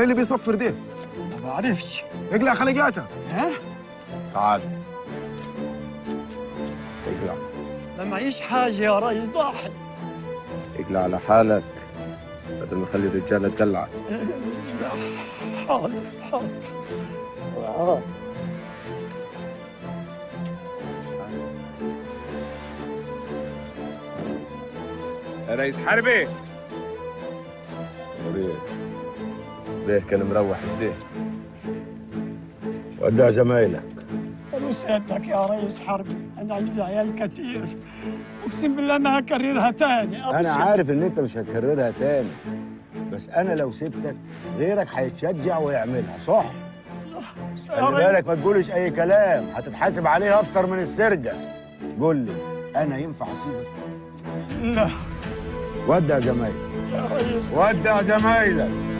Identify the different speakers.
Speaker 1: ايه اللي بيصفر ده؟
Speaker 2: ما بعرفش
Speaker 1: اقلع خلقاتها
Speaker 2: ها
Speaker 1: تعال اقلع
Speaker 2: ما معيش حاجة يا ريس ضاحي
Speaker 1: اقلع على حالك بدل ما اخلي الرجاله تدلعك
Speaker 2: لا، حاضر حاضر
Speaker 3: يا رئيس حربي
Speaker 1: بيه بيه كان مروح بيه
Speaker 4: ودع زمايلك
Speaker 2: أنا سيادتك يا ريس حربي أنا عندي عيال كثير أقسم بالله ما هكررها تاني
Speaker 4: انا
Speaker 2: أقسم.
Speaker 4: عارف ان انت مش هتكررها تاني بس انا لو سبتك غيرك هيتشجع ويعملها صح
Speaker 2: يا
Speaker 4: خلي
Speaker 2: ريس
Speaker 4: بالك ما تقولش اي كلام هتتحاسب عليه اكتر من السرقه قول لي انا ينفع اسيبك
Speaker 2: لا
Speaker 4: ودع زمايلك
Speaker 2: يا ريس
Speaker 4: ودع زمايلك